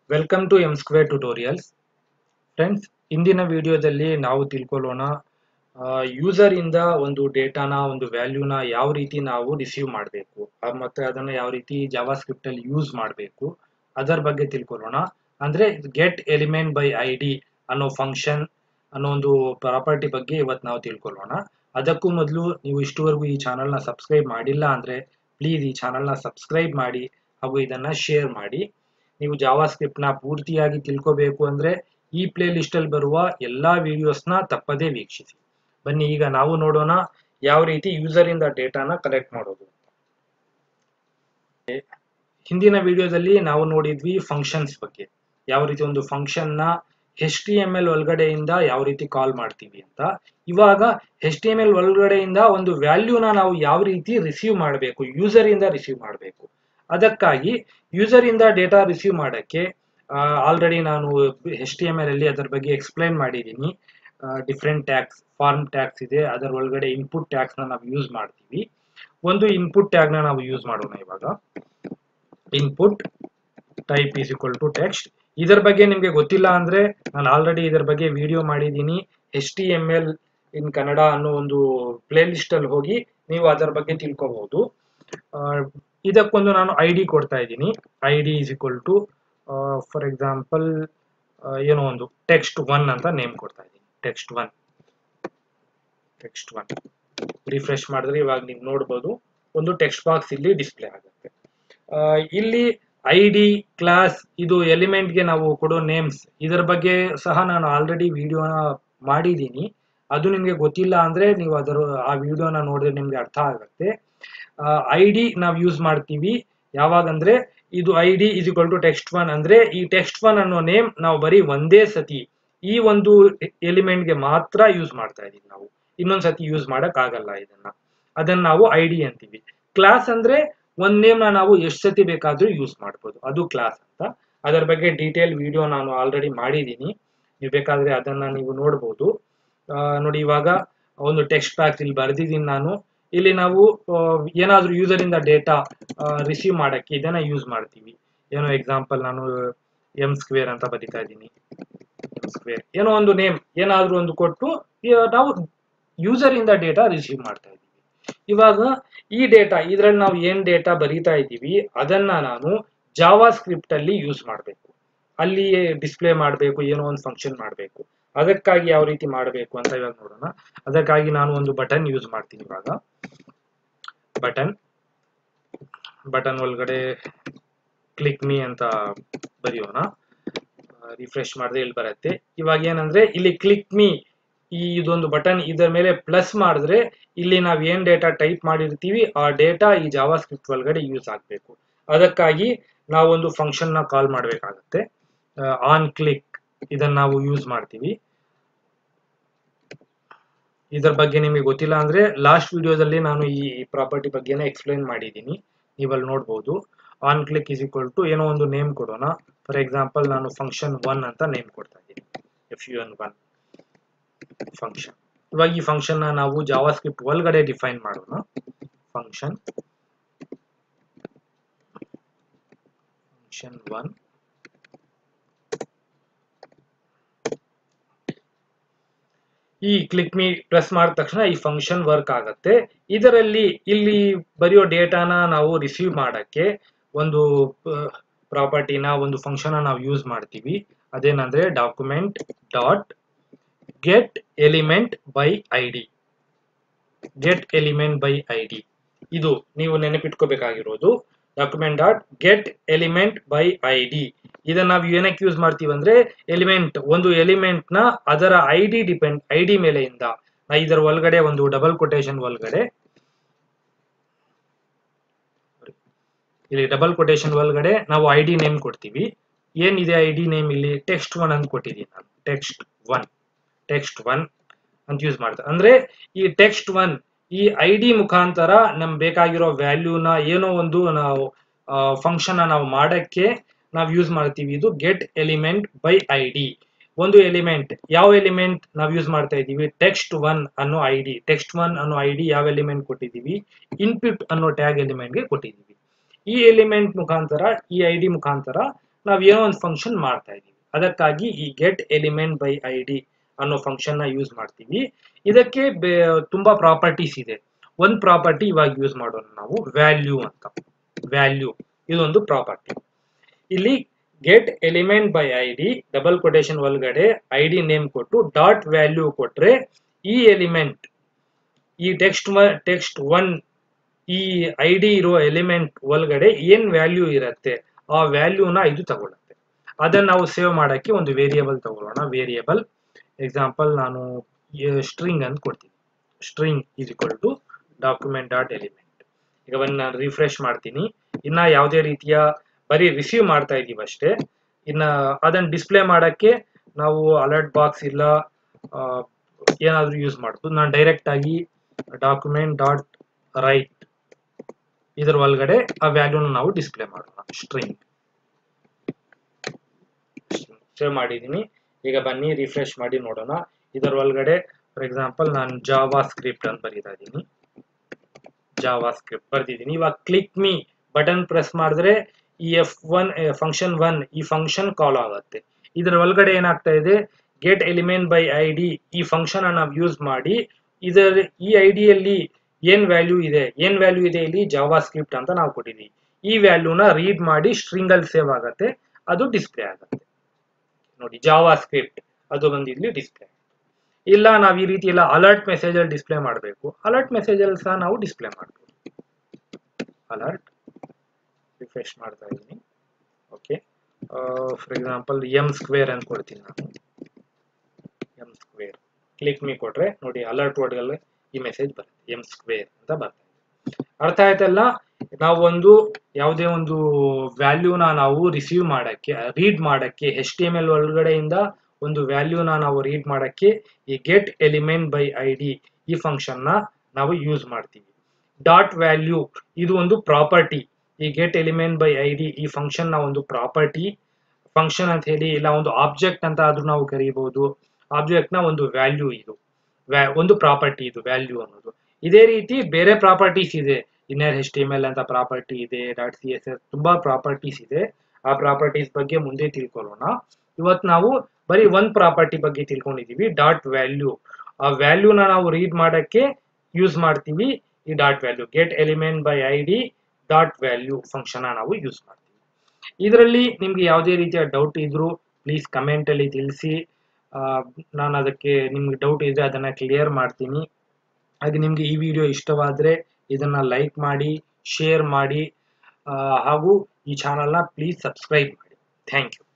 welcome to M square tutorials friends ಇಂದಿನ ವಿಡಿಯೋದಲ್ಲಿ ನಾವು ತಿಳ್ಕೊಳ್ಳೋಣ ಯೂಸರ್ ಇಂದ ಒಂದು ಡೇಟಾನ ಒಂದು ವ್ಯಾಲ್ಯೂನ ಯಾವ ರೀತಿ ನಾವು ರಿಸೀವ್ ಮಾಡಬೇಕು ಮತ್ತೆ ಅದನ್ನ ಯಾವ ರೀತಿ ಜಾವಾ ಸ್ಕ್ರಿಪ್ಟ್ ಅಲ್ಲಿ ಯೂಸ್ ಮಾಡಬೇಕು ಅದರ ಬಗ್ಗೆ ತಿಳ್ಕೊಳ್ಳೋಣ ಅಂದ್ರೆ get element by I D ಅನ್ನೋ ಫಂಕ್ಷನ್ ಅನ್ನೋ ಒಂದು ಪ್ರಾಪರ್ಟಿ ಬಗ್ಗೆ ಇವತ್ತು ನಾವು ತಿಳ್ಕೊಳ್ಳೋಣ ಅದಕ್ಕೂ ಮೊದಲು ನೀವು ಇಷ್ಟುವರೆಗೂ ಈ ಚಾನಲ್ನ ಸಬ್ಸ್ಕ್ರೈಬ್ ಮಾಡಿಲ್ಲ ಅಂದ್ರೆ ಪ್ಲೀಸ್ ಈ ಚಾನಲ್ನ ಸಬ್ಸ್ಕ್ರೈಬ್ ಮಾಡಿ ಹಾಗೂ ಇದನ್ನ ಶೇರ್ ಮಾಡಿ ನೀವು ಜಾವಾ ಸ್ಕ್ರಿಪ್ಟ್ ನ ಪೂರ್ತಿಯಾಗಿ ತಿಳ್ಕೋಬೇಕು ಅಂದ್ರೆ ಈ ಪ್ಲೇ ಲಿಸ್ಟ್ ಅಲ್ಲಿ ಬರುವ ಎಲ್ಲಾ ವಿಡಿಯೋಸ್ನ ತಪ್ಪದೇ ವೀಕ್ಷಿಸಿ ಬನ್ನಿ ಈಗ ನಾವು ನೋಡೋಣ ಯಾವ ರೀತಿ ಯೂಸರ್ ಇಂದ ಡೇಟಾನ ಕಲೆಕ್ಟ್ ಮಾಡೋದು ಹಿಂದಿನ ವಿಡಿಯೋದಲ್ಲಿ ನಾವು ನೋಡಿದ್ವಿ ಫಂಕ್ಷನ್ಸ್ ಬಗ್ಗೆ ಯಾವ ರೀತಿ ಒಂದು ಫಂಕ್ಷನ್ ನ ಎಚ್ ಟಿ ಎಂ ಎಲ್ ಒಳಗಡೆಯಿಂದ ಯಾವ ರೀತಿ ಕಾಲ್ ಮಾಡ್ತೀವಿ ಅಂತ ಇವಾಗ ಎಚ್ ಟಿ ಎಂ ಎಲ್ ಒಳಗಡೆಯಿಂದ ಒಂದು ವ್ಯಾಲ್ಯೂನ ನಾವು ಯಾವ ರೀತಿ ರಿಸೀವ್ ಮಾಡಬೇಕು ಯೂಸರ್ ಇಂದ ರಿಸೀವ್ ಮಾಡಬೇಕು ಅದಕ್ಕಾಗಿ ಯೂಸರ್ ಇಂದ ಡೇಟಾ ರಿಸೀವ್ ಮಾಡಕ್ಕೆ ಆಲ್ರೆಡಿ ನಾನು ಎಚ್ ಟಿ ಎಂ ಎಲ್ ಅಲ್ಲಿ ಅದರ ಬಗ್ಗೆ ಎಕ್ಸ್ಪ್ಲೈನ್ ಮಾಡಿದ್ದೀನಿ ಡಿಫ್ರೆಂಟ್ ಟ್ಯಾಕ್ಸ್ ಫಾರ್ಮ್ ಟ್ಯಾಕ್ಸ್ ಇದೆ ಅದರ ಒಳಗಡೆ ಇನ್ಪುಟ್ ಟ್ಯಾಕ್ಸ್ ನ ನಾವು ಯೂಸ್ ಮಾಡ್ತೀವಿ ಒಂದು ಇನ್ಪುಟ್ ಟ್ಯಾಗ್ ನ ನಾವು ಯೂಸ್ ಮಾಡೋಣ ಇವಾಗ input type is equal to text ಇದರ ಬಗ್ಗೆ ನಿಮಗೆ ಗೊತ್ತಿಲ್ಲ ಅಂದ್ರೆ ನಾನು ಆಲ್ರೆಡಿ ಇದರ ಬಗ್ಗೆ ವಿಡಿಯೋ ಮಾಡಿದ್ದೀನಿ H T M L in Kannada ಅನ್ನೋ ಒಂದು ಪ್ಲೇ ಲಿಸ್ಟ್ ಅಲ್ಲಿ ಹೋಗಿ ನೀವು ಅದರ ಬಗ್ಗೆ ತಿಳ್ಕೋಬಹುದು ಇದಕ್ಕೊಂದು ನಾನು ಐ ಡಿ ಕೊಡ್ತಾ ಇದ್ದೀನಿ I D is equal to for example ಏನೋ ಒಂದು ಟೆಕ್ಸ್ಟ್ ಒನ್ ಅಂತ ನೇಮ್ ಕೊಡ್ತಾ ಇದ್ದೀನಿ text one text one refresh ಮಾಡಿದ್ರೆ ಇವಾಗ ನೀವು ನೋಡ್ಬೋದು ಒಂದು ಟೆಕ್ಸ್ಟ್ ಬಾಕ್ಸ್ ಇಲ್ಲಿ ಡಿಸ್ಪ್ಲೇ ಆಗುತ್ತೆ ಇಲ್ಲಿ ಐ ಡಿ ಕ್ಲಾಸ್ ಇದು ಎಲಿಮೆಂಟ್ಗೆ ನಾವು ಕೊಡೋ ನೇಮ್ಸ್ ಇದರ ಬಗ್ಗೆ ಸಹ ನಾನು ಆಲ್ರೆಡಿ ವಿಡಿಯೋನ ಮಾಡಿದ್ದೀನಿ ಅದು ನಿಮಗೆ ಗೊತ್ತಿಲ್ಲ ಅಂದ್ರೆ ನೀವು ಅದರ ಆ ವಿಡಿಯೋನ ನೋಡಿದ್ರೆ ನಿಮ್ಗೆ ಅರ್ಥ ಆಗುತ್ತೆ ಐ ಡಿ ನಾವು ಯೂಸ್ ಮಾಡ್ತೀವಿ ಯಾವಾಗಂದ್ರೆ ಇದು I D is equal to text one ಅಂದ್ರೆ ಈ ಟೆಕ್ಸ್ಟ್ ಒನ್ ಅನ್ನೋ ನೇಮ್ ನಾವು ಬರೀ ಒಂದೇ ಸತಿ ಈ ಒಂದು ಎಲಿಮೆಂಟ್ಗೆ ಮಾತ್ರ ಯೂಸ್ ಮಾಡ್ತಾ ಇದೀವಿ ನಾವು ಇನ್ನೊಂದ್ ಸತಿ ಯೂಸ್ ಮಾಡಕ್ ಆಗಲ್ಲ ಇದನ್ನ ಅದನ್ನ ನಾವು ಐ ಡಿ ಅಂತೀವಿ ಕ್ಲಾಸ್ ಅಂದ್ರೆ ಒಂದ್ ನೇಮ್ ನಾವು ಎಷ್ಟು ಸತಿ ಬೇಕಾದ್ರೂ ಯೂಸ್ ಮಾಡ್ಬೋದು ಅದು ಕ್ಲಾಸ್ ಅಂತ ಅದರ ಬಗ್ಗೆ ಡೀಟೇಲ್ ವಿಡಿಯೋ ನಾನು ಆಲ್ರೆಡಿ ಮಾಡಿದ್ದೀನಿ ನೀವು ಬೇಕಾದ್ರೆ ಅದನ್ನ ನೀವು ನೋಡ್ಬೋದು ನೋಡಿ ಇವಾಗ ಒಂದು ಟೆಕ್ಸ್ಟ್ ಪ್ಯಾಕ್ ಇಲ್ಲಿ ಬರ್ದಿದ್ದೀನಿ ನಾನು ಇಲ್ಲಿ ನಾವು ಏನಾದ್ರೂ ಯೂಸರ್ ಇಂದ ಡೇಟಾ ರಿಸೀವ್ ಮಾಡಕ್ಕೆ ಇದನ್ನ ಯೂಸ್ ಮಾಡ್ತೀವಿ ಏನೋ ಎಕ್ಸಾಂಪಲ್ ನಾನು ಎಂ ಸ್ಕ್ವೇರ್ ಅಂತ ಬರಿತಾ ಇದ್ದೀನಿ ಎಂ ಸ್ಕ್ವೇರ್ ಏನೋ ಒಂದು ನೇಮ್ ಏನಾದ್ರೂ ಒಂದು ಕೊಟ್ಟು ನಾವು ಯೂಸರ್ ಇಂದ ಡೇಟಾ ರಿಸೀವ್ ಮಾಡ್ತಾ ಇದ್ದೀವಿ ಇವಾಗ ಈ ಡೇಟಾ ಇದ್ರಲ್ಲಿ ನಾವು ಏನ್ ಡೇಟಾ ಬರೀತಾ ಇದ್ದೀವಿ ಅದನ್ನ ನಾನು ಜಾವಾ ಸ್ಕ್ರಿಪ್ಟ್ ಅಲ್ಲಿ ಯೂಸ್ ಮಾಡಬೇಕು ಅಲ್ಲಿ ಡಿಸ್ಪ್ಲೇ ಮಾಡಬೇಕು ಏನೋ ಒಂದು ಫಂಕ್ಷನ್ ಮಾಡಬೇಕು ಅದಕ್ಕಾಗಿ ಯಾವ ರೀತಿ ಮಾಡಬೇಕು ಅಂತ ಇವಾಗ ನೋಡೋಣ ಅದಕ್ಕಾಗಿ ನಾನು ಒಂದು ಬಟನ್ ಯೂಸ್ ಮಾಡ್ತೀನಿ ಇವಾಗ ಬಟನ್ ಬಟನ್ ಒಳಗಡೆ ಕ್ಲಿಕ್ ಮೀ ಅಂತ ಬರೆಯೋಣ ರಿಫ್ರೆಶ್ ಮಾಡಿದ್ರೆ ಇಲ್ಲಿ ಬರುತ್ತೆ ಇವಾಗ ಏನಂದ್ರೆ ಇಲ್ಲಿ ಕ್ಲಿಕ್ ಮೀ ಈ ಇದೊಂದು ಬಟನ್ ಇದರ ಮೇಲೆ ಪ್ಲಸ್ ಮಾಡಿದ್ರೆ ಇಲ್ಲಿ ನಾವ್ ಏನ್ ಡೇಟಾ ಟೈಪ್ ಮಾಡಿರ್ತೀವಿ ಆ ಡೇಟಾ ಈ ಜಾವಾ ಸ್ಕ್ರಿಪ್ಟ್ ಒಳಗಡೆ ಯೂಸ್ ಆಗಬೇಕು ಅದಕ್ಕಾಗಿ ನಾವೊಂದು ಫಂಕ್ಷನ್ ನ ಕಾಲ್ ಮಾಡ್ಬೇಕಾಗತ್ತೆ ಆನ್ ಕ್ಲಿಕ್ ಇದನ್ನ ನಾವು ಯೂಸ್ ಮಾಡ್ತೀವಿ ಇದರ ಬಗ್ಗೆ ನಿಮಗೆ ಗೊತ್ತಿಲ್ಲ ಅಂದ್ರೆ ಲಾಸ್ಟ್ ವಿಡಿಯೋದಲ್ಲಿ ನಾನು ಈ ಪ್ರಾಪರ್ಟಿ ಬಗ್ಗೆನೇ ಎಕ್ಸ್ಪ್ಲೈನ್ ಮಾಡಿದ್ದೀನಿ ನೀವಲ್ಲಿ ನೋಡ್ಬೋದು on click is equal to ಏನೋ ಒಂದು ನೇಮ್ ಕೊಡೋಣ ಫಾರ್ ಎಕ್ಸಾಂಪಲ್ ನಾನು ಫಂಕ್ಷನ್ ಒನ್ ಅಂತ ನೇಮ್ ಕೊಡ್ತಾ ಇದ್ದೀನಿ F U N one function ಇವಾಗ ಈ ಫಂಕ್ಷನ್ ನಾವು ಜಾವಾ ಸ್ಕ್ರಿಪ್ಟ್ ಒಳಗಡೆ ಡಿಫೈನ್ ಮಾಡೋಣ ಫಂಕ್ಷನ್ ಫಂಕ್ಷನ್ ಒನ್ ಈ ಕ್ಲಿಕ್ ಮೀ ಪ್ರೆಸ್ ಮಾಡಿದ ತಕ್ಷಣ ಈ ಫಂಕ್ಷನ್ ವರ್ಕ್ ಆಗತ್ತೆ ಇದರಲ್ಲಿ ಇಲ್ಲಿ ಬರೆಯೋ ಡೇಟಾನ ನಾವು ರಿಸೀವ್ ಮಾಡಕ್ಕೆ ಒಂದು ಪ್ರಾಪರ್ಟಿನ ಒಂದು ಫಂಕ್ಷನ್ ನಾವು ಯೂಸ್ ಮಾಡ್ತೀವಿ ಅದೇನಂದ್ರೆ document dot get element by I D get element by I D ಇದು ನೀವು ನೆನಪಿಟ್ಕೋಬೇಕಾಗಿರೋದು document dot get element by I D ಇದನ್ನ ನಾವು ಏನಕ್ಕೆ ಯೂಸ್ ಮಾಡ್ತೀವಿ ಅಂದ್ರೆ ಎಲಿಮೆಂಟ್ ಒಂದು ಎಲಿಮೆಂಟ್ ನ ಅದರ I D depend I D ಮೇಲೆಯಿಂದ ನಾ ಇದರ ಒಳಗಡೆ ಒಂದು ಡಬಲ್ ಕೊಟೇಶನ್ ಒಳಗಡೆ ಇಲ್ಲಿ ಡಬಲ್ ಕೊಟೇಶನ್ ಒಳಗಡೆ ನಾವು ಐ ಡಿ ನೇಮ್ ಕೊಡ್ತೀವಿ ಏನಿದೆ ಐ ಡಿ ನೇಮ್ ಇಲ್ಲಿ ಟೆಕ್ಸ್ಟ್ ಒನ್ ಅಂತ ಕೊಟ್ಟಿದ್ದೀನಿ ನಾನು ಟೆಕ್ಸ್ಟ್ ಒನ್ ಟೆಕ್ಸ್ಟ್ ಒನ್ ಅಂತ ಯೂಸ್ ಮಾಡ್ತಾರೆ ಅಂದ್ರೆ ಈ ಟೆಕ್ಸ್ಟ್ ಒನ್ ಈ ಐ ಡಿ ಮುಖಾಂತರ ನಮ್ ಬೇಕಾಗಿರೋ ವ್ಯಾಲ್ಯೂನ ಏನೋ ಒಂದು ನಾವು ಫಂಕ್ಷನ್ ನಾವು ಮಾಡಕ್ಕೆ ನಾವು ಯೂಸ್ ಮಾಡ್ತೀವಿ ಇದು get element by I D ಒಂದು ಎಲಿಮೆಂಟ್ ಯಾವ ಎಲಿಮೆಂಟ್ ನಾವು ಯೂಸ್ ಮಾಡ್ತಾ ಇದ್ದೀವಿ ಟೆಕ್ಸ್ಟ್ ಒನ್ ಅನ್ನೋ ಐ ಡಿ ಟೆಕ್ಸ್ಟ್ ಒನ್ ಅನ್ನೋ ಐ ಡಿ ಯಾವ ಎಲಿಮೆಂಟ್ ಕೊಟ್ಟಿದ್ದೀವಿ ಇನ್ಪುಟ್ ಅನ್ನೋ ಟ್ಯಾಗ್ ಎಲಿಮೆಂಟ್ಗೆ ಕೊಟ್ಟಿದ್ದೀವಿ ಈ ಎಲಿಮೆಂಟ್ ಮುಖಾಂತರ ಈ ಐ ಡಿ ಮುಖಾಂತರ ನಾವು ಏನೋ ಒಂದು ಫಂಕ್ಷನ್ ಮಾಡ್ತಾ ಇದೀವಿ ಅದಕ್ಕಾಗಿ ಈ get element by I D ಅನ್ನೋ ಫಂಕ್ಷನ್ ನ ಯೂಸ್ ಮಾಡ್ತೀವಿ ಇದಕ್ಕೆ ಬೆ- ತುಂಬಾ ಪ್ರಾಪರ್ಟೀಸ್ ಇದೆ ಒಂದು ಪ್ರಾಪರ್ಟಿ ಇವಾಗ ಯೂಸ್ ಮಾಡೋಣ ನಾವು ವ್ಯಾಲ್ಯೂ ಅಂತ ವ್ಯಾಲ್ಯೂ ಇದೊಂದು ಪ್ರಾಪರ್ಟಿ ಇಲ್ಲಿ get element by I D double quotation ಒಳಗಡೆ ಐ ಡಿ ನೇಮ್ ಕೊಟ್ಟು ಡಾಟ್ ವ್ಯಾಲ್ಯೂ ಕೊಟ್ರೆ ಈ ಎಲಿಮೆಂಟ್ ಈ ಟೆಕ್ಸ್ಟ್ ಟೆಕ್ಸ್ಟ್ ಒನ್ ಈ ಐ ಡಿ ಇರೋ ಎಲಿಮೆಂಟ್ ಒಳಗಡೆ ಏನ್ ವ್ಯಾಲ್ಯೂ ಇರುತ್ತೆ ಆ ವ್ಯಾಲ್ಯೂನ ಇದು ತಗೊಳುತ್ತೆ ಅದನ್ನ ನಾವು ಸೇವ್ ಮಾಡಕ್ಕೆ ಒಂದು ವೇರಿಯೇಬಲ್ ತಗೊಳ್ಳೋಣ ವೇರಿಯೇಬಲ್ ಎಕ್ಸಾಂಪಲ್ ನಾನು ಸ್ಟ್ರಿಂಗ್ ಅಂತ ಕೊಡ್ತೀನಿ string is equal to document dot element ಈಗ ಒಂದು ನಾನು ರಿಫ್ರೆಶ್ ಮಾಡ್ತೀನಿ ಇನ್ನ ಯಾವುದೇ ರೀತಿಯ ಬರೀ ರಿಸೀವ್ ಮಾಡ್ತಾ ಇದೀವಿ ಅಷ್ಟೇ ಇನ್ನ ಅದನ್ನ ಡಿಸ್ಪ್ಲೇ ಮಾಡಕ್ಕೆ ನಾವು ಅಲರ್ಟ್ ಬಾಕ್ಸ್ ಇಲ್ಲ ಆ, ಏನಾದ್ರೂ ಯೂಸ್ ಮಾಡ್ಬೋದು ನಾನು ಡೈರೆಕ್ಟ್ ಆಗಿ ಡಾಕ್ಯುಮೆಂಟ್ ಡಾಟ್ ರೈಟ್ ಇದರ ಒಳಗಡೆ ಆ ವ್ಯಾಲ್ಯೂನ ನಾವು ಡಿಸ್ಪ್ಲೇ ಮಾಡೋಣ ಸ್ಟ್ರಿಂಗ್ ಸೇವ್ ಮಾಡಿದ್ದೀನಿ ಈಗ ಬನ್ನಿ ರಿಫ್ರೆಶ್ ಮಾಡಿ ನೋಡೋಣ ಇದರ ಒಳಗಡೆ ಫಾರ್ ಎಕ್ಸಾಂಪಲ್ ನಾನು ಜಾವಾ ಸ್ಕ್ರಿಪ್ಟ್ ಅಂತ ಬರೀತಾ ಇದ್ದೀನಿ ಜಾವಾ ಸ್ಕ್ರಿಪ್ಟ್ ಬರ್ದಿದ್ದೀನಿ ಇವಾಗ ಕ್ಲಿಕ್ ಮೀ ಬಟನ್ ಪ್ರೆಸ್ ಮಾಡಿದ್ರೆ ಈ ಎಫ್ ಒನ್ ಫಂಕ್ಷನ್ ಒನ್ ಈ ಫಂಕ್ಷನ್ ಕಾಲ್ ಆಗುತ್ತೆ ಇದರ ಒಳಗಡೆ ಏನಾಗ್ತಾ ಇದೆ get element by I D ಈ ಫಂಕ್ಷನ್ ನಾವು ಯೂಸ್ ಮಾಡಿ ಇದರ ಈ ಐ ಡಿಯಲ್ಲಿ ಏನ್ ವ್ಯಾಲ್ಯೂ ಇದೆ ಏನ್ ವ್ಯಾಲ್ಯೂ ಇದೆ ಇಲ್ಲಿ ಜಾವಾ ಸ್ಕ್ರಿಪ್ಟ್ ಅಂತ ನಾವು ಕೊಟ್ಟಿದ್ದೀವಿ ಈ ವ್ಯಾಲ್ಯೂನ ರೀಡ್ ಮಾಡಿ ಸ್ಟ್ರಿಂಗ್ ಅಲ್ಲಿ ಸೇವ್ ಆಗುತ್ತೆ ಅದು ಡಿಸ್ಪ್ಲೇ ಆಗುತ್ತೆ ನೋಡಿ ಜಾವಾ ಸ್ಕ್ರಿಪ್ಟ್ ಅದು ಬಂದು ಇಲ್ಲಿ ಡಿಸ್ಪ್ಲೇ ಇಲ್ಲ ನಾವು ಈ ರೀತಿ ಎಲ್ಲ ಅಲರ್ಟ್ ಮೆಸೇಜ್ ಅಲ್ಲಿ ಡಿಸ್ಪ್ಲೇ ಮಾಡಬೇಕು ಅಲರ್ಟ್ ಮೆಸೇಜ್ ಅಲ್ಲಿ ಸಹ ನಾವು ಡಿಸ್ಪ್ಲೇ ಮಾಡ್ಬೋದು ಅಲರ್ಟ್ ರಿಫ್ರೆಶ್ ಮಾಡ್ತಾ ಇದ್ದೀನಿ okay for example M square ಅಂತ ಕೊಡ್ತೀನಿ ನಾನು ಎಂ ಸ್ಕ್ವೇರ್ ಕ್ಲಿಕ್ ಮೀ ಕೊಟ್ರೆ ನೋಡಿ ಅಲರ್ಟ್ ವರ್ಡ್ಗಲ್ಲಿ ಈ ಮೆಸೇಜ್ ಬರುತ್ತೆ ಎಂ ಸ್ಕ್ವೇರ್ ಅಂತ ಬರ್ತಾ ಇದೆ ಅರ್ಥ ಆಯ್ತಲ್ಲ ನಾವು ಒಂದು ಯಾವುದೇ ಒಂದು ವ್ಯಾಲ್ಯೂನ ನಾವು ರಿಸೀವ್ ಮಾಡಕ್ಕೆ ರೀಡ್ ಮಾಡಕ್ಕೆ ಎಚ್ ಟಿ ಎಮ್ ಎಲ್ ಒಳಗಡೆಯಿಂದ ಒಂದು ವ್ಯಾಲ್ಯೂನ ನಾವು ರೀಡ್ ಮಾಡಕ್ಕೆ ಈ get element by I D ಈ ಫಂಕ್ಷನ್ ನ ನಾವು ಯೂಸ್ ಮಾಡ್ತೀವಿ ಡಾಟ್ ವ್ಯಾಲ್ಯೂ ಇದು ಒಂದು ಪ್ರಾಪರ್ಟಿ ಈ get element by I D ಈ ಫಂಕ್ಷನ್ ನ ಒಂದು ಪ್ರಾಪರ್ಟಿ ಫಂಕ್ಷನ್ ಅಂತ ಹೇಳಿ ಇಲ್ಲ ಒಂದು ಆಬ್ಜೆಕ್ಟ್ ಅಂತ ಆದ್ರೂ ನಾವು ಕರೀಬಹುದು ಆಬ್ಜೆಕ್ಟ್ ನ ಒಂದು ವ್ಯಾಲ್ಯೂ ಇದು ವ್ಯಾ- ಒಂದು ಪ್ರಾಪರ್ಟಿ ಇದು ವ್ಯಾಲ್ಯೂ ಅನ್ನೋದು ಇದೇ ರೀತಿ ಬೇರೆ ಪ್ರಾಪರ್ಟೀಸ್ ಇದೆ inner H T M L ಅಂತ ಪ್ರಾಪರ್ಟಿ ಇದೆ ಡಾಟ್ ಸಿ ಎಸ್ ಎಸ್ ತುಂಬಾ ಪ್ರಾಪರ್ಟೀಸ್ ಇದೆ ಆ ಪ್ರಾಪರ್ಟೀಸ್ ಬಗ್ಗೆ ಮುಂದೆ ತಿಳ್ಕೊಳ್ಳೋಣ ಇವತ್ತು ನಾವು ಬರೀ ಒಂದ್ ಪ್ರಾಪರ್ಟಿ ಬಗ್ಗೆ ತಿಳ್ಕೊಂಡಿದೀವಿ ಡಾಟ್ ವ್ಯಾಲ್ಯೂ ಆ ವ್ಯಾಲ್ಯೂನ ನಾವು ರೀಡ್ ಮಾಡಕ್ಕೆ ಯೂಸ್ ಮಾಡ್ತೀವಿ ಈ dot value get element by I D dot value function ನಾವು ಯೂಸ್ ಮಾಡ್ತೀವಿ ಇದರಲ್ಲಿ ನಿಮ್ಗೆ ಯಾವುದೇ ರೀತಿಯ ಡೌಟ್ ಇದ್ರು ಪ್ಲೀಸ್ ಕಮೆಂಟ್ ಅಲ್ಲಿ ತಿಳಿಸಿ ನಾನು ಅದಕ್ಕೆ ನಿಮ್ಗೆ ಡೌಟ್ ಇದ್ರೆ ಅದನ್ನ ಕ್ಲಿಯರ್ ಮಾಡ್ತೀನಿ ಹಾಗೆ ನಿಮ್ಗೆ ಈ ವಿಡಿಯೋ ಇಷ್ಟವಾದ್ರೆ ಇದನ್ನ ಲೈಕ್ ಮಾಡಿ ಶೇರ್ ಮಾಡಿ ಆ, ಹಾಗೂ ಈ ಚಾನಲ್ನ ಪ್ಲೀಸ್ ಸಬ್ಸ್ಕ್ರೈಬ್ ಮಾಡಿ ಥ್ಯಾಂಕ್ ಯು